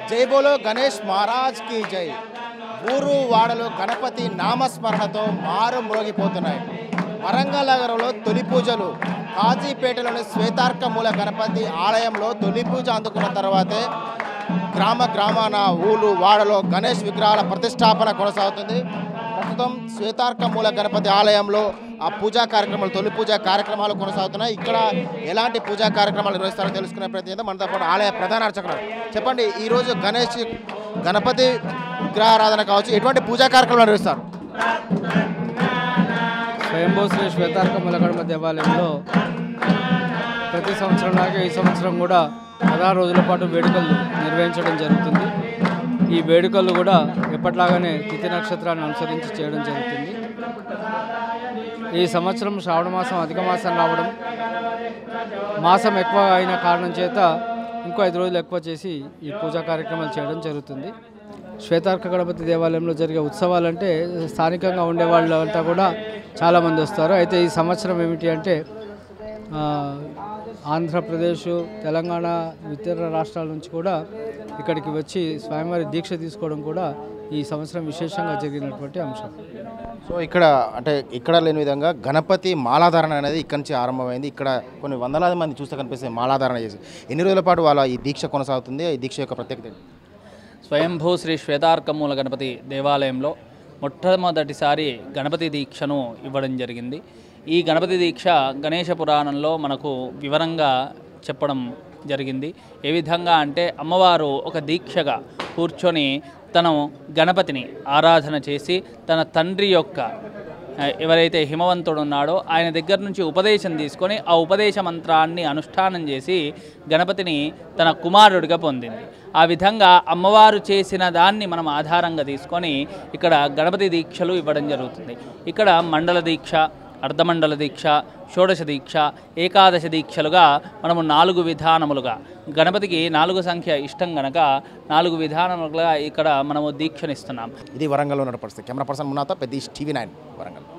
జై బోలో గణేష్ మహారాజ్ కి జై ఊరు వాడలు గణపతి నామస్మరణతో మారు మ్రోగిపోతున్నాయి వరంగల్ నగరంలో తొలి పూజలు కాజీపేటలోని శ్వేతార్క మూల గణపతి ఆలయంలో తొలి పూజ అందుకున్న తర్వాతే గ్రామ గ్రామాన ఊళ్ళు వాడలో గణేష్ విగ్రహాల ప్రతిష్టాపన కొనసాగుతుంది ప్రస్తుతం శ్వేతార్క మూల గణపతి ఆలయంలో ఆ పూజా కార్యక్రమాలు తొలి పూజా కార్యక్రమాలు కొనసాగుతున్నాయి ఇక్కడ ఎలాంటి పూజా కార్యక్రమాలు నిర్వహిస్తారో తెలుసుకునే ప్రయత్నం చేద్దాం. మనతో పాటు ఆలయ ప్రధాన అర్చకులు చెప్పండి ఈరోజు గణేష్ గణపతి విగ్రహారాధన కావచ్చు ఎటువంటి పూజా కార్యక్రమాలు నిర్వహిస్తారు స్వయంభూ శ్రీ శ్వేతార్క ములగడమ దేవాలయంలో ప్రతి సంవత్సరంలాగే ఈ సంవత్సరం కూడా పదహారు రోజుల పాటు వేడుకలు నిర్వహించడం జరుగుతుంది ఈ వేడుకలు కూడా ఎప్పట్లాగానే తిథి నక్షత్రాన్ని అనుసరించి చేయడం జరుగుతుంది ఈ సంవత్సరం శ్రావణ మాసం అధిక మాసం రావడం మాసం ఎక్కువ అయిన కారణం చేత ఇంకో ఐదు రోజులు ఎక్కువ చేసి ఈ పూజా కార్యక్రమాలు చేయడం జరుగుతుంది శ్వేతార్క గణపతి దేవాలయంలో జరిగే ఉత్సవాలంటే స్థానికంగా ఉండే వాళ్ళంతా కూడా చాలామంది వస్తారు అయితే ఈ సంవత్సరం ఏమిటి అంటే ఆ, ఆంధ్రప్రదేశ్ తెలంగాణ ఇతర రాష్ట్రాల నుంచి కూడా ఇక్కడికి వచ్చి స్వామివారి దీక్ష తీసుకోవడం కూడా ఈ సంవత్సరం విశేషంగా జరిగినటువంటి అంశం సో ఇక్కడ అంటే ఇక్కడ లేని విధంగా గణపతి మాలాధారణ అనేది ఇక్కడి నుంచి ఆరంభమైంది ఇక్కడ కొన్ని వందలాది మంది చూస్తే కనిపిస్తే మాలాధారణ చేసి ఎన్ని రోజుల పాటు వాళ్ళ ఈ దీక్ష కొనసాగుతుంది ఈ దీక్ష యొక్క ప్రత్యేకత ఏంటి? స్వయంభూ శ్రీ శ్వేతార్కమూల గణపతి దేవాలయంలో మొట్టమొదటిసారి గణపతి దీక్షను ఇవ్వడం జరిగింది ఈ గణపతి దీక్ష గణేష పురాణంలో మనకు వివరంగా చెప్పడం జరిగింది ఏ విధంగా అంటే అమ్మవారు ఒక దీక్షగా కూర్చొని తను గణపతిని ఆరాధన చేసి తన తండ్రి యొక్క ఆ, ఎవరైతే హిమవంతుడు ఉన్నాడో ఆయన దగ్గర నుంచి ఉపదేశం తీసుకొని ఆ ఉపదేశ మంత్రాన్ని అనుష్ఠానం చేసి గణపతిని తన కుమారుడిగా పొందింది ఆ విధంగా అమ్మవారు చేసిన దాన్ని మనం ఆధారంగా తీసుకొని ఇక్కడ గణపతి దీక్షలు ఇవ్వడం జరుగుతుంది ఇక్కడ మండల దీక్ష అర్ధమండల దీక్ష షోడశ దీక్ష ఏకాదశ దీక్షలుగా మనము నాలుగు విధానములుగా గణపతికి నాలుగు సంఖ్య ఇష్టం గనక నాలుగు విధానములుగా ఇక్కడ మనము దీక్షనిస్తున్నాం ఇది వరంగల్లో ఉన్న పరిస్థితి కెమెరా పర్సన్ మున్నాతో పెద్ద టీవీ నైన్ వరంగల్